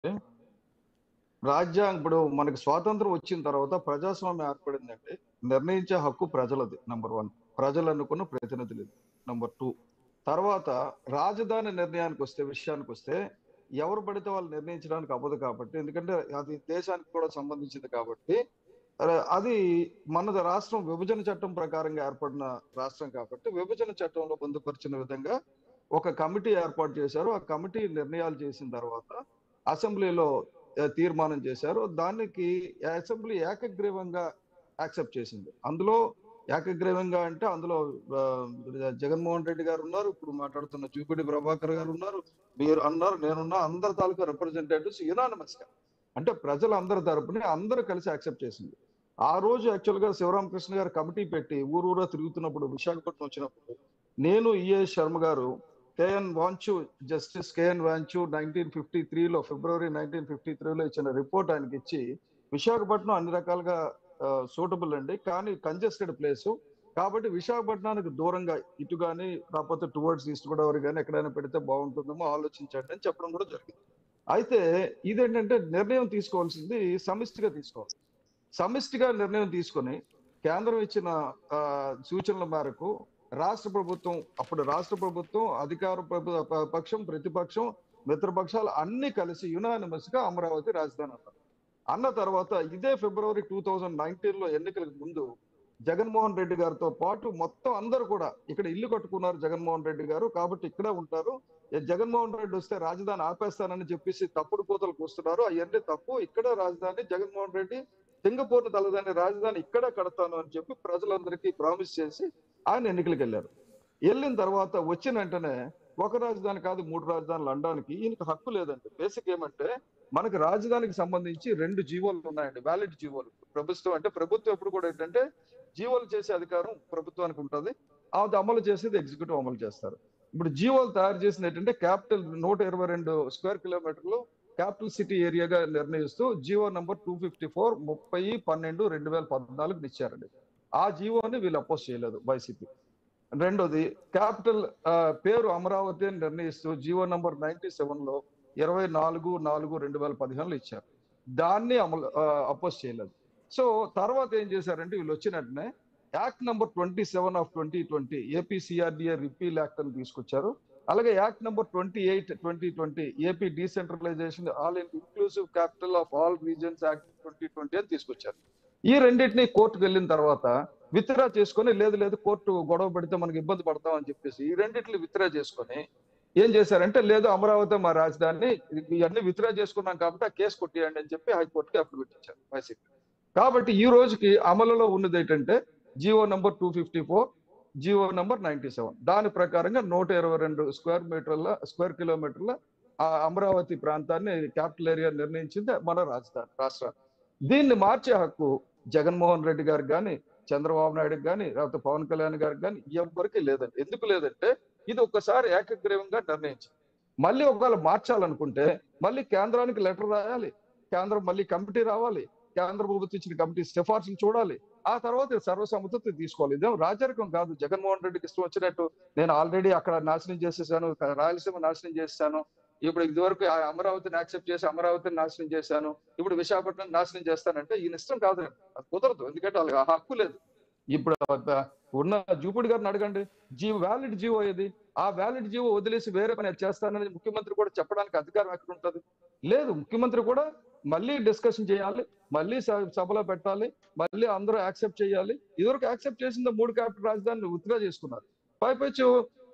రాజ్యాంగం ఇప్పుడు మనకి స్వాతంత్రం వచ్చిన తర్వాత ప్రజాస్వామ్యం ఏర్పడిందంటే నిర్ణయించే హక్కు ప్రజలది నంబర్ వన్ ప్రజలు అనుకున్న ప్రతినిధులు నంబర్ టూ తర్వాత రాజధాని నిర్ణయానికి వస్తే విషయానికి వస్తే ఎవరు పడితే వాళ్ళు నిర్ణయించడానికి అవ్వదు కాబట్టి ఎందుకంటే అది దేశానికి కూడా సంబంధించింది కాబట్టి అరే, అది మనది రాష్ట్రం విభజన చట్టం ప్రకారంగా ఏర్పడిన రాష్ట్రం కాబట్టి విభజన చట్టంలో పొందుపరిచిన విధంగా ఒక కమిటీ ఏర్పాటు చేశారు ఆ కమిటీ నిర్ణయాలు చేసిన తర్వాత అసెంబ్లీలో ఆ, తీర్మానం చేశారు దానికి అసెంబ్లీ ఏకగ్రీవంగా యాక్సెప్ట్ చేసింది అందులో ఏకగ్రీవంగా అంటే అందులో ఆ, జగన్మోహన్ రెడ్డి గారు ఉన్నారు ఇప్పుడు మాట్లాడుతున్న జూపిడి ప్రభాకర్ గారు ఉన్నారు మీరు అన్నారు నేనున్నా అందరి తాలూకా రిప్రజెంటేటివ్స్ యునానిమస్ గా అంటే ప్రజలు అందరి తరపుని అందరూ కలిసి యాక్సెప్ట్ చేసింది ఆ రోజు యాక్చువల్ గా శివరామకృష్ణ గారు కమిటీ పెట్టి ఊరూరా తిరుగుతున్నప్పుడు విశాఖపట్నం వచ్చినప్పుడు నేను ఈఏ శర్మ గారు K N Wanchoo justice K N Wanchoo nineteen fifty త్రీలో ఫిబ్రవరి నైన్టీన్ ఫిఫ్టీ త్రీలో ఇచ్చిన రిపోర్ట్ ఆయనకి ఇచ్చి విశాఖపట్నం అన్ని రకాలుగా సూటబుల్ అండి కానీ కంజెస్టెడ్ ప్లేస్ కాబట్టి విశాఖపట్నానికి దూరంగా ఇటు కానీ కాకపోతే టువర్డ్స్ ఈస్ట్ గోదావరి కానీ ఎక్కడైనా పెడితే బాగుంటుందేమో ఆలోచించండి అని చెప్పడం కూడా జరిగింది అయితే ఇదేంటంటే నిర్ణయం తీసుకోవాల్సింది సమిష్టిగా తీసుకోవాలి సమిష్టిగా నిర్ణయం తీసుకొని కేంద్రం ఇచ్చిన ఆ, సూచనల మేరకు రాష్ట్ర ప్రభుత్వం అప్పుడు రాష్ట్ర ప్రభుత్వం అధికార ప్రభు ప- పక్షం ప్రతిపక్షం మిత్రపక్షాలు అన్ని కలిసి యునానిమస్ గా అమరావతి రాజధాని అన్నారు అన్న తర్వాత ఇదే ఫిబ్రవరి టూ థౌజండ్ నైన్టీన్ లో ఎన్నికలకు ముందు జగన్మోహన్ రెడ్డి గారితో పాటు మొత్తం అందరూ కూడా ఇక్కడ ఇల్లు కట్టుకున్నారు జగన్మోహన్ రెడ్డి గారు కాబట్టి ఇక్కడే ఉంటారు ఏ జగన్మోహన్ రెడ్డి వస్తే రాజధాని ఆపేస్తానని చెప్పేసి తప్పుడు కూతలు కూస్తున్నారు అవన్నీ తప్పు ఇక్కడే రాజధాని జగన్మోహన్ రెడ్డి సింగపూర్ తలదాని రాజధాని ఇక్కడే కడతాను అని చెప్పి ప్రజలందరికీ ప్రామిస్ చేసి ఆయన ఎన్నికలకు వెళ్ళారు వెళ్ళిన తర్వాత వచ్చిన వెంటనే ఒక రాజధాని కాదు మూడు రాజధానులు అనడానికి ఈయనకి హక్కు లేదండి బేసిక్ ఏమంటే మనకి రాజధానికి సంబంధించి రెండు జీవోలు ఉన్నాయండి వ్యాలిడ్ జీవోలు ప్రభుత్వం అంటే ప్రభుత్వం ఎప్పుడు కూడా ఏంటంటే జీవోలు చేసే అధికారం ప్రభుత్వానికి ఉంటుంది అది అమలు చేసేది ఎగ్జిక్యూటివ్ అమలు చేస్తారు ఇప్పుడు జీవోలు తయారు చేసింది ఏంటంటే క్యాపిటల్ నూట ఇరవై రెండు స్క్వేర్ కిలోమీటర్లు క్యాపిటల్ సిటీ ఏరియాగా నిర్ణయిస్తూ GO number two fifty four ముప్పై పన్నెండు రెండు వేల పద్నాలుగు ఇచ్చారండి ఆ జీవోని వీళ్ళు అపోజ్ చేయలేదు వైసీపీ రెండోది క్యాపిటల్ పేరు అమరావతి అని నిర్ణయిస్తూ జీవో నంబర్ నైన్టీ సెవెన్ లో ఇరవై నాలుగు నాలుగు రెండు వేల పదిహేనులో ఇచ్చారు దాన్ని అమలు అపోజ్ చేయలేదు సో తర్వాత ఏం చేశారంటే వీళ్ళు వచ్చిన వెంటనే act number twenty seven of twenty twenty AP CRDA repeal act అని తీసుకొచ్చారు అలాగే act number twenty eight twenty twenty AP decentralization all inclusive capital of all regions act twenty twenty అని తీసుకొచ్చారు ఈ రెండింటిని కోర్టుకు వెళ్ళిన తర్వాత విత్డ్రా చేసుకొని లేదు లేదు కోర్టు గొడవ పెడితే మనకి ఇబ్బంది పడతాం అని చెప్పేసి ఈ రెండింటిని విత్డ్రా చేసుకొని ఏం చేశారంటే లేదు అమరావతి మా రాజధాని ఇవన్నీ విత్డ్రా చేసుకున్నాం కాబట్టి ఆ కేసు కొట్టేయండి అని చెప్పి హైకోర్టుకి అఫిడవిట్ ఇచ్చారు వైసీపీ కాబట్టి ఈ రోజుకి అమలులో ఉన్నది ఏంటంటే GO number two fifty four GO number ninety seven దాని ప్రకారంగా నూట ఇరవై రెండు స్క్వేర్ మీటర్ల స్క్వేర్ కిలోమీటర్ల ఆ అమరావతి ప్రాంతాన్ని క్యాపిటల్ ఏరియా నిర్ణయించింది మన రాజధాని రాష్ట్రాన్ని దీన్ని మార్చే హక్కు జగన్మోహన్ రెడ్డి గారికి కానీ చంద్రబాబు నాయుడుకి కానీ లేకపోతే పవన్ కళ్యాణ్ గారికి కానీ ఎవరికి లేదండి ఎందుకు లేదంటే ఇది ఒక్కసారి ఏకగ్రీవంగా నిర్ణయించింది మళ్ళీ ఒకవేళ మార్చాలనుకుంటే మళ్ళీ కేంద్రానికి లెటర్ రాయాలి కేంద్రం మళ్ళీ కమిటీ రావాలి కేంద్ర ప్రభుత్వం ఇచ్చిన కమిటీ సిఫార్సులు చూడాలి ఆ తర్వాత సర్వసమ్మతితో తీసుకోవాలి ఇదేం రాజరికం కాదు జగన్మోహన్ రెడ్డికి ఇష్టం వచ్చినట్టు నేను ఆల్రెడీ అక్కడ నాశనం చేసేసాను రాయలసీమ నాశనం చేసేసాను ఇప్పుడు ఇదివరకు ఆ అమరావతిని యాక్సెప్ట్ చేసి అమరావతిని నాశనం చేశాను ఇప్పుడు విశాఖపట్నం నాశనం చేస్తానంటే ఈయన ఇష్టం కాదు అది కుదరదు ఎందుకంటే వాళ్ళకి ఆ హక్కు లేదు ఇప్పుడు ఆ ఉన్న జూపుడి గారిని అడగండి జీవో వ్యాలిడ్ జీవో ఏది ఆ వ్యాలిడ్ జీవో వదిలేసి వేరే పని చేస్తానని ముఖ్యమంత్రి కూడా చెప్పడానికి అధికారం ఎక్కడ ఉంటుంది లేదు ముఖ్యమంత్రి కూడా మళ్ళీ డిస్కషన్ చేయాలి మళ్ళీ స- సభలో పెట్టాలి మళ్ళీ అందరూ యాక్సెప్ట్ చేయాలి ఇదివరకు యాక్సెప్ట్ చేసిన మూడు క్యాపిటల్ రాజధానిని విత్డ్రా చేసుకున్నారు పైపచ్చు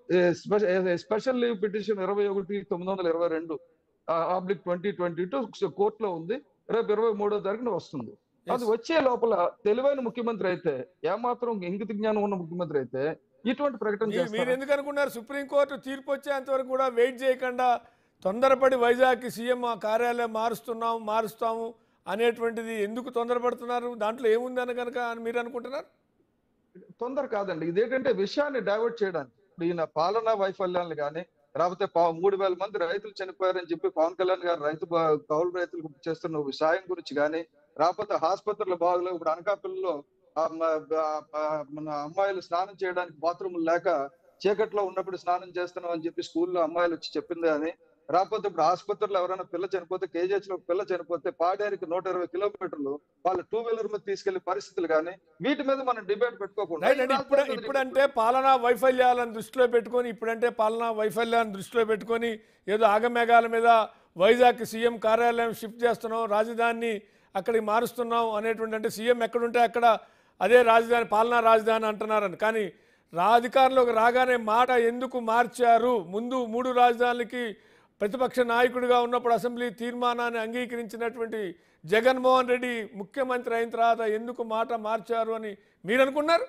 స్పెషల్ లీవ్ పిటిషన్ ఇరవై ఒకటి తొమ్మిది వందల ఇరవై రెండు ఆబ్లిక్ ట్వంటీ ట్వంటీ టూ కోర్టులో ఉంది రేపు ఇరవై మూడో తారీఖున వస్తుంది అది వచ్చే లోపల తెలివైన ముఖ్యమంత్రి అయితే ఏమాత్రం ఇంగిత జ్ఞానం ఉన్న ముఖ్యమంత్రి అయితే ఇటువంటి ప్రకటన మీరు- మీరు చేస్తారు ఎందుకు అనుకున్నారు సుప్రీంకోర్టు తీర్పు వచ్చేంత వరకు కూడా వెయిట్ చేయకుండా తొందరపడి వైజాగ్కి సీఎం ఆ కార్యాలయం మారుస్తున్నాం మారుస్తాము అనేటువంటిది ఎందుకు తొందరపడుతున్నారు దాంట్లో ఏముందని కనుక అని మీరు అనుకుంటున్నారు తొందర కాదండి ఇదేంటంటే విషయాన్ని డైవర్ట్ చేయడానికి ఇప్పుడు ఈయన పాలనా వైఫల్యాలు కానీ లేకపోతే పా- మూడు వేల మంది రైతులు చనిపోయారని చెప్పి పవన్ కళ్యాణ్ గారు రైతు బా- కౌలు రైతులకు చేస్తున్న సాయం గురించి కానీ లేకపోతే ఆసుపత్రుల బాగులో ఇప్పుడు అనకాపల్లిలో ఆ మ- ఆ- ఆ మన అమ్మాయిలు స్నానం చేయడానికి బాత్రూమ్ లేక చీకట్లో ఉన్నప్పుడు స్నానం చేస్తున్నాం అని చెప్పి స్కూల్లో అమ్మాయిలు వచ్చి చెప్పింది అని రాకపోతే ఇప్పుడు ఆసుపత్రిలో ఎవరైనా పిల్ల చనిపోతే కేజీహెచ్ లో పిల్ల చనిపోతే పాడేరికి నూట ఇరవై కిలోమీటర్లు వాళ్ళు టూ వీలర్ మీద తీసుకెళ్లే పరిస్థితులు కానీ వీటి మీద మనం డిబేట్ పెట్టుకోకుండా రైట్ అండి ఈ ఇప్పుడు రాజధాని ఇప్పుడంటే పాలనా వైఫల్యాలను దృష్టిలో పెట్టుకొని ఇప్పుడంటే పాలనా వైఫల్యాలను దృష్టిలో పెట్టుకొని ఏదో ఆగమేఘాల మీద వైజాగ్ సీఎం కార్యాలయం షిఫ్ట్ చేస్తున్నాం రాజధానిని అక్కడికి మారుస్తున్నాం అనేటువంటి అంటే సీఎం ఎక్కడుంటే అక్కడ అదే రాజధాని పాలనా రాజధాని అంటున్నారని కానీ రా అధికారంలోకి రాగానే మాట ఎందుకు మార్చారు ముందు మూడు రాజధానులకి ప్రతిపక్ష నాయకుడిగా ఉన్నప్పుడు అసెంబ్లీ తీర్మానాన్ని అంగీకరించినటువంటి జగన్మోహన్ రెడ్డి ముఖ్యమంత్రి అయిన తర్వాత ఎందుకు మాట మార్చారు అని మీరు అనుకున్నారు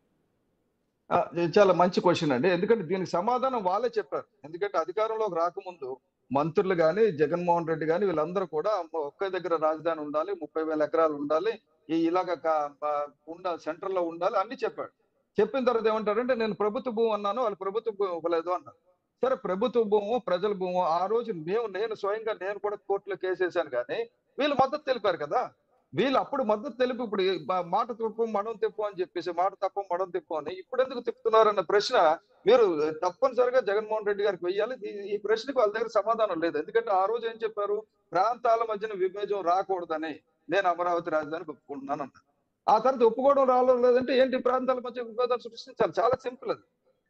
ఆ, ఇది చాలా మంచి క్వశ్చన్ అండి ఎందుకంటే దీనికి సమాధానం వాళ్ళే చెప్పారు ఎందుకంటే అధికారంలోకి రాకముందు మంత్రులు కానీ జగన్మోహన్ రెడ్డి కానీ వీళ్ళందరూ కూడా అమ్మ, ఒకే దగ్గర రాజధాని ఉండాలి ముప్పై వేల ఎకరాలు ఉండాలి ఈ ఇలాగ కా- ప- ఉండాలి సెంటర్ లో ఉండాలి అన్ని చెప్పాడు చెప్పిన తర్వాత ఏమంటారంటే నేను ప్రభుత్వ భూమి అన్నాను వాళ్ళు ప్రభుత్వ భూమి ఇవ్వలేదు అన్నారు సరే ప్రభుత్వ భూము ప్రజల భూము ఆ రోజు మేము నేను స్వయంగా నేను కూడా కోర్టులో కేసేసాను కానీ వీళ్ళు మద్దతు తెలిపారు కదా వీళ్ళు అప్పుడు మద్దతు తెలిపి ఇప్పుడు ఈ మా- మాట తిప్పు మడం తిప్పు అని చెప్పేసి మాట తప్ప మడం తిప్పు అని ఇప్పుడు ఎందుకు తిప్పుతున్నారన్న ప్రశ్న మీరు తప్పనిసరిగా జగన్మోహన్ రెడ్డి గారికి వెయ్యాలి ఈ- ఈ ప్రశ్నకు వాళ్ళ దగ్గర సమాధానం లేదు ఎందుకంటే ఆ రోజు ఏం చెప్పారు ప్రాంతాల మధ్యన విభేజం రాకూడదని నేను అమరావతి రాజధాని ఒప్పుకుంటున్నాను అన్నారు ఆ తర్వాత ఒప్పుకోవడం రావడం లేదంటే ఏంటి ప్రాంతాల మధ్య విభేదాలు సృష్టించాలి చాలా సింపుల్ అది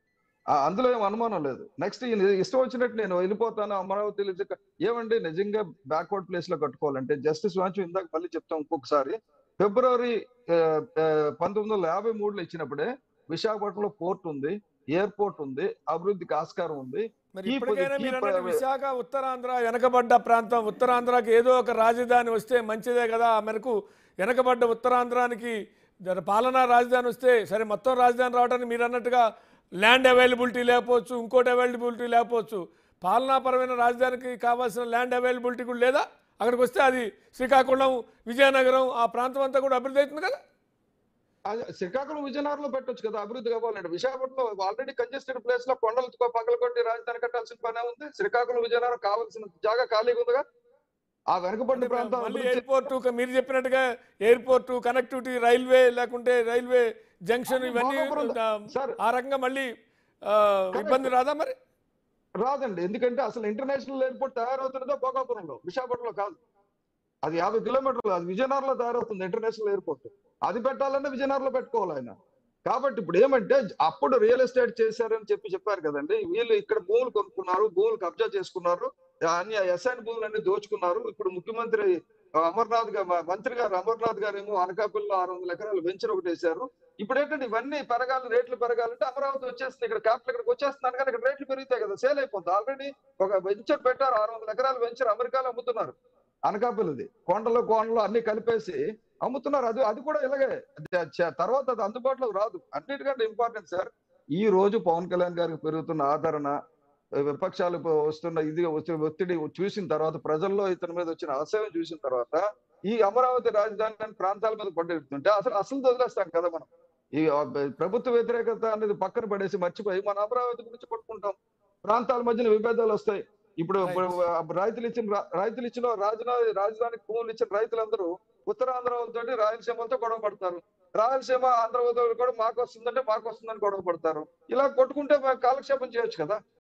ఆ, అందులో ఏం అనుమానం లేదు నెక్స్ట్ ఇష్టం వచ్చినట్టు నేను వెళ్ళిపోతాను అమరావతి నిజంగా- ఏమండి నిజంగా బ్యాక్వర్డ్ ప్లేస్ లో కట్టుకోవాలంటే జస్టిస్ వాంచు ఇందాక మళ్ళీ చెప్తాం ఇంకొకసారి ఫిబ్రవరి ఆ, ఆ, పంతొమ్మిది వందల యాభై మూడులో ఇచ్చినప్పుడే విశాఖపట్నంలో పోర్ట్ ఉంది ఎయిర్పోర్ట్ ఉంది అభివృద్ధికి ఆస్కారం ఉంది మరి ఈ ఇప్పటికైనా పొజి- మీరు ఈ అన్నట్టు ప- విశాఖ ఉత్తరాంధ్ర వెనకబడ్డ ప్రాంతం ఉత్తరాంధ్రకి ఏదో ఒక రాజధాని వస్తే మంచిదే కదా ఆ మేరకు వెనకబడ్డ ఉత్తరాంధ్రానికి జర పాలనా రాజధాని వస్తే సరే మొత్తం రాజధాని రావడానికి మీరు అన్నట్టుగా ల్యాండ్ అవైలబిలిటీ లేకపోవచ్చు ఇంకోటి అవైలబిలిటీ లేకపోవచ్చు పాలనాపరమైన రాజధానికి కావాల్సిన ల్యాండ్ అవైలబిలిటీ కూడా లేదా అక్కడికి వస్తే అది శ్రీకాకుళం విజయనగరం ఆ ప్రాంతం అంతా కూడా అభివృద్ధి అవుతుంది కదా అదే శ్రీకాకుళం విజయనగరంలో పెట్టొచ్చు కదా అభివృద్ధి కావాలంటే విశాఖపట్నంలో ఆల్రెడీ కంజెస్టెడ్ ప్లేస్ లో కొండలతో పగల కొట్టి రాజధాని కట్టాల్సిన పనే ఉంది శ్రీకాకుళం విజయనగరం కావాల్సిన జాగా ఖాళీగా ఉందిగా ఆ వెనుకబడిన ప్రాంతం మళ్ళీ అభివృద్ధి ఎయిర్పోర్ట్ మీరు చెప్పినట్టుగా ఎయిర్పోర్ట్ కనెక్టివిటీ రైల్వే లేకుంటే రైల్వే జంక్షన్ అది ఇవన్నీ భోగాపురం ఆ, సార్ ఆ రకంగా మళ్ళీ ఆ, ఇబ్బంది రాదా మరి రాదండి ఎందుకంటే అసలు ఇంటర్నేషనల్ ఎయిర్పోర్ట్ తయారవుతున్నదో భోగాపురంలో విశాఖపట్నంలో కాదు అది యాభై కిలోమీటర్లు అది విజయనగరంలో తయారవుతుంది ఇంటర్నేషనల్ ఎయిర్పోర్ట్ అది పెట్టాలంటే విజయనగరంలో పెట్టుకోవాలి ఆయన కాబట్టి ఇప్పుడు ఏమంటే అప్పుడు రియల్ ఎస్టేట్ చేశారని చెప్పి చెప్పారు కదండి వీళ్ళు ఇక్కడ భూములు కొనుక్కున్నారు భూములు కబ్జా చేసుకున్నారు అన్ని ఎస్ఐన్ భూములు అన్ని దోచుకున్నారు ఇప్పుడు ముఖ్యమంత్రి అమర్నాథ్ గారు మంత్రి గారు అమర్నాథ్ గారు ఏమో అనకాపల్లిలో ఆరు వందల ఎకరాలు వెంచర్ ఒకటి వేశారు ఇప్పుడు ఏంటంటే ఇవన్నీ పెరగాలి రేట్లు పెరగాలంటే అమరావతి వచ్చేస్తుంది ఇక్కడ క్యాపిటల్ ఇక్కడికి వచ్చేస్తున్నాను కానీ ఇక్కడ రేట్లు పెరుగుతాయి కదా సేల్ అయిపోతుంది ఆల్రెడీ ఒక వెంచర్ పెట్టారు ఆరు వందల ఎకరాలు వెంచర్ అమెరికాలో అమ్ముతున్నారు అనకాపల్లిది కొండలు కోనలు అన్ని కలిపేసి అమ్ముతున్నారు అది అది కూడా ఇలాగే అది చ- తర్వాత అది అందుబాటులోకి రాదు అన్నిటికంటే ఇంపార్టెంట్ సార్ ఈ రోజు పవన్ కళ్యాణ్ గారికి పెరుగుతున్న ఆదరణ విపక్షాలు ప- వస్తున్న ఇది వచ్చే ఒత్తిడి చూసిన తర్వాత ప్రజల్లో ఇతని మీద వచ్చిన ఆశయం చూసిన తర్వాత ఈ అమరావతి రాజధాని ప్రాంతాల మీద పడ్డెడుతుంటే అసలు అసలు వదిలేస్తాం కదా మనం ఈ ఆ, బ- ప్రభుత్వ వ్యతిరేకత అనేది పక్కన పడేసి మర్చిపోయి మన అమరావతి గురించి కొట్టుకుంటాం ప్రాంతాల మధ్యన విభేదాలు వస్తాయి ఇప్పుడు ఇప్పుడు ఆ రైతులు ఇచ్చిన రా- రైతులు ఇచ్చిన రాజధాని రాజధానికి భూములు ఇచ్చిన రైతులందరూ ఉత్తరాంధ్ర వాళ్ళతోటి రాయలసీమతో గొడవ పడతారు రాయలసీమ ఆంధ్ర వాళ్ళతో కూడా మాకు వస్తుందంటే మాకు వస్తుందని గొడవ పడతారు ఇలా కొట్టుకుంటే మా కాలక్షేపం చేయొచ్చు కదా